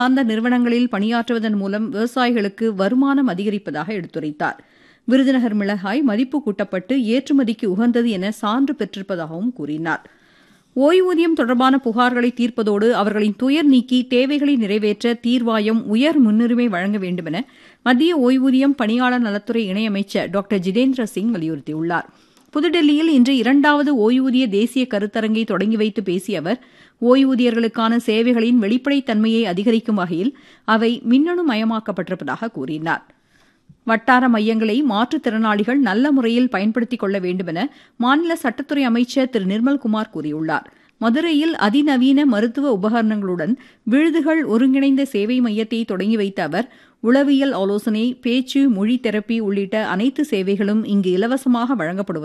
சார்ந்த நிறுவனங்களில் பணியாற்றுவதன் மூலம் விவசாயிகளுக்கு வருமானம் அதிகரிப்பதாக எடுத்துரைத்தார் விருதுநகர் மிளகாய் மதிப்பு கூட்டப்பட்டு ஏற்றுமதிக்கு உகந்தது என சான்று பெற்றிருப்பதாகவும் கூறினார் ஓய்வூதியம் தொடர்பான புகார்களை தீர்ப்பதோடு அவர்களின் துயர் நீக்கி தேவைகளை நிறைவேற்ற தீர்வாயம் உயர் முன்னுரிமை வழங்க வேண்டுமென மத்திய ஓய்வூதியம் பணியாளர் நலத்துறை இணையமைச்சர் டாக்டர் ஜிதேந்திர சிங் வலியுறுத்தியுள்ளார் புதுடெல்லியில் இன்று இரண்டாவது ஓய்வூதிய தேசிய கருத்தரங்கை தொடங்கி வைத்து பேசிய அவர் ஓய்வூதியர்களுக்கான சேவைகளின் வெளிப்படைத்தன்மையை அதிகரிக்கும் வகையில் அவை மின்னணு மயமாக்கப்பட்டிருப்பதாக கூறினார் வட்டார மையங்களை மாற்றுத்திறனாளிகள் நல்ல முறையில் பயன்படுத்திக் கொள்ள வேண்டுமென மாநில சட்டத்துறை அமைச்சர் திரு நிர்மல்குமார் கூறியுள்ளார் மதுரையில் அதிநவீன மருத்துவ உபகரணங்களுடன் விழுதுகள் ஒருங்கிணைந்த சேவை மையத்தை தொடங்கி வைத்த அவர் உளவியல் ஆலோசனை பேச்சு மொழி தெரப்பி உள்ளிட்ட அனைத்து சேவைகளும் இங்கு இலவசமாக வழங்கப்படுவதாக